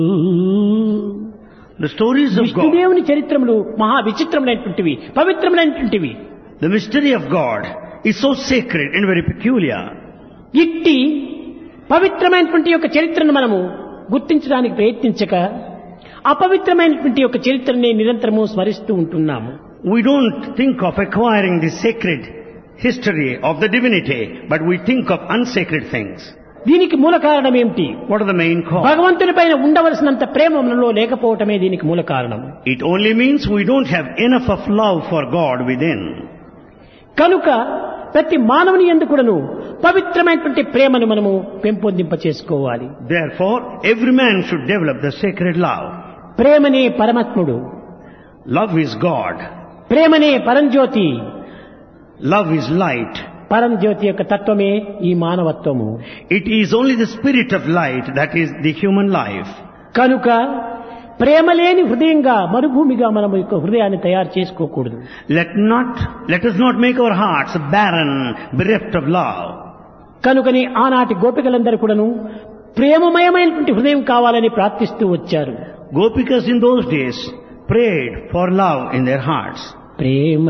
The stories of God, విష్ణుదేవుని చరిత్రములు మహా విచిత్రములైనటువంటివి పవిత్రములైనటువంటివి the mystery of God is so sacred and very peculiar. ఇట్టి పవిత్రమైనటువంటి యొక్క చరిత్రను మనము గుర్తించడానికి ప్రయత్నించక అపవిత్రమైనటువంటి యొక్క చరిత్రని నిరంతరము స్మరిస్తూ ఉంటున్నాము We don't think of acquiring the sacred history of the divinity, but we think of unsacred things. దీనికి మూల కారణం ఏమిటి What are the main cause? భగవంతుని పైన ఉండవలసినంత ప్రేమ మనలో లేకపోవటమే దీనికి మూల కారణం It only means we don't have enough of love for God within. కనుక ప్రతి మానవుని ఎందుకుడను పవిత్రమైనటువంటి ప్రేమను మనము పెంపొందింప చేసుకోవాలి Therefore, every man should develop the sacred love. ప్రేమనే పరమాత్ముడు Love is God. ప్రేమనే పరంజ్యోతి Love is light. పరంజ్యోతి యొక్క తత్వమే ఈ మానవత్వము It is only the spirit of light that is the human life. కనుక ప్రేమ లేని హృదయంగా మరుభూమిగా మనం యొక్క హృదయాన్ని తయారు చేసుకోకూడదు Let not, let us not make our hearts barren, bereft of love. కనుకని ఆనాటి గోపికలందరూ కూడాను ప్రేమమయమైనటువంటి హృదయం కావాలని ప్రార్థిస్తూ వచ్చారు Gopikas in those days prayed for love in their hearts. Prema